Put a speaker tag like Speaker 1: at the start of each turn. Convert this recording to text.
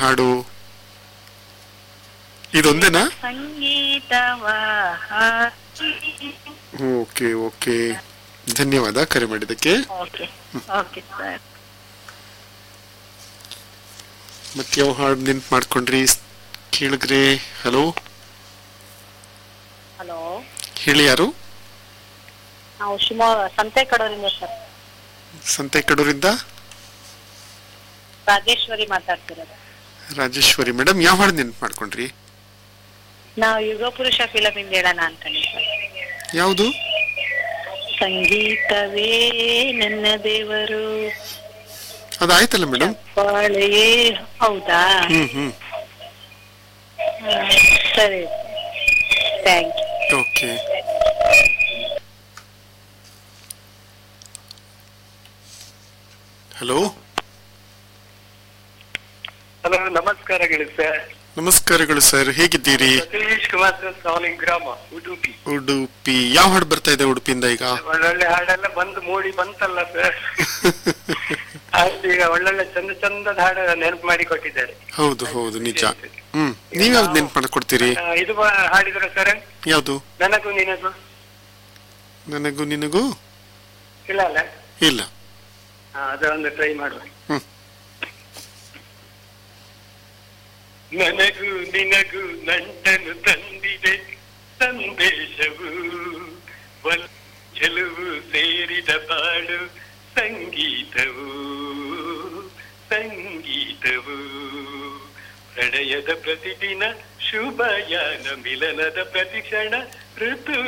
Speaker 1: ಹಾಡು ಇದೊಂದೇನಾ
Speaker 2: ಸಂಗೀತವ ಹಾಕಿ
Speaker 1: okay okay ಧನ್ಯವಾದ ಕರೆ ಮಾಡಿದ್ದಕ್ಕೆ
Speaker 2: ಓಕೆ ಓಕೆ ಸರ್
Speaker 1: ಮತ್ತೆ ಯಾವ ಹಾಡು ನೆನ್ಪು ಮಾಡ್ಕೊಂಡ್ರಿ ಕೇಳಿದ್ರೆ ಹಲೋ
Speaker 2: ಹಲೋ
Speaker 1: ಹೇಳಿ ಯಾರು
Speaker 2: ನಾವು ಶಿವಮೊಗ್ಗ ಸಂತೆ ಕಡೋರಿಂದ ಸರ್
Speaker 1: ಸಂತೆ ಕಡೂರಿಂದ
Speaker 2: ರಾಜೇಶ್ವರಿ ಮಾತಾಡ್ತಿರೋದು
Speaker 1: ರಾಜೇಶ್ವರಿ ಮೇಡಮ್ ಯಾವ ಹಾಡು ನೆನ್ಪು ಮಾಡ್ಕೊಂಡ್ರಿ
Speaker 2: ನಾವು ಯುಗ ಪುರುಷ ಫಿಲಮ್ ಇಂದ ಹೇಳೋಣ ಅಂತಾನೆ ಸರ್
Speaker 1: ಯಾವುದು
Speaker 2: ಸಂಗೀತವೇ ನನ್ನ ದೇವರು
Speaker 1: ಅದಾಯ್ತಲ್ಲ ಮೇಡಮ್
Speaker 2: ಬಾಳೆಯೇ ಹೌದಾ
Speaker 1: ಹ್ಮ್ ಹ್ಮ್
Speaker 2: ಹ್ಮ್, ಸರಿ thank you
Speaker 1: okay hello
Speaker 3: hello ನಮಸ್ಕಾರ ಸರ್
Speaker 1: ನಮಸ್ಕಾರಗಳು ಸರ್ ಹೇಗಿದ್ದೀರಿ
Speaker 3: ಸತೀಶ್ ಕುಮಾರ್ ಸರ್ ಸಾಲಿಂಗ್ ಗ್ರಾಮ ಉಡುಪಿ
Speaker 1: ಉಡುಪಿ ಯಾವ ಹಾಡು ಬರ್ತಾ ಇದೆ ಉಡುಪಿಯಿಂದ ಈಗ
Speaker 3: ಒಳ್ಳೊಳ್ಳೆ ಹಾಡೆಲ್ಲ ಬಂದು ಮೂಡಿ ಬಂತಲ್ಲ ಸರ್ ಹಾಡು ಈಗ ಒಳ್ಳೊಳ್ಳೆ ಚಂದ ಚಂದದ ಹಾಡು ನೆನಪು ಮಾಡಿ ಕೊಟ್ಟಿದ್ದಾರೆ
Speaker 1: ಹೌದು ಹೌದು ನಿಜ ಹ್ಮ್ ನೀವ್ಯಾವ್ದು ನೆನ್ಪು ಮಾಡ್ಕೊಡ್ತೀರಿ
Speaker 3: ಆ, ಇದು ಬ- ಹಾಡಿದ್ರ ಸರ್
Speaker 1: ಯಾವುದು
Speaker 3: ನನಗೂ ನಿನಗೂ
Speaker 1: ನನಗೂ ನಿನಗೂ
Speaker 3: ಇಲ್ಲ ಅಲ್ಲ
Speaker 1: ಇಲ್ಲ
Speaker 3: ಆ, ಅದೊಂದು ಟ್ರೈ ಮಾಡುವ
Speaker 1: ಹ್ಮ್.
Speaker 3: ನನಗೂ ನಿನಗೂ ನಂಟನು ತಂದಿದೆ ಸಂದೇಶವು ಒಲ್ ಚೆಲುವು ಸೇರಿದ ಬಾಳು ಸಂಗೀತವು ಸಂಗೀತವು ಪ್ರಣಯದ ಪ್ರತಿದಿನ ಶುಭಯಾನ ಮಿಲನದ ಪ್ರತಿಕ್ಷಣ ಋತು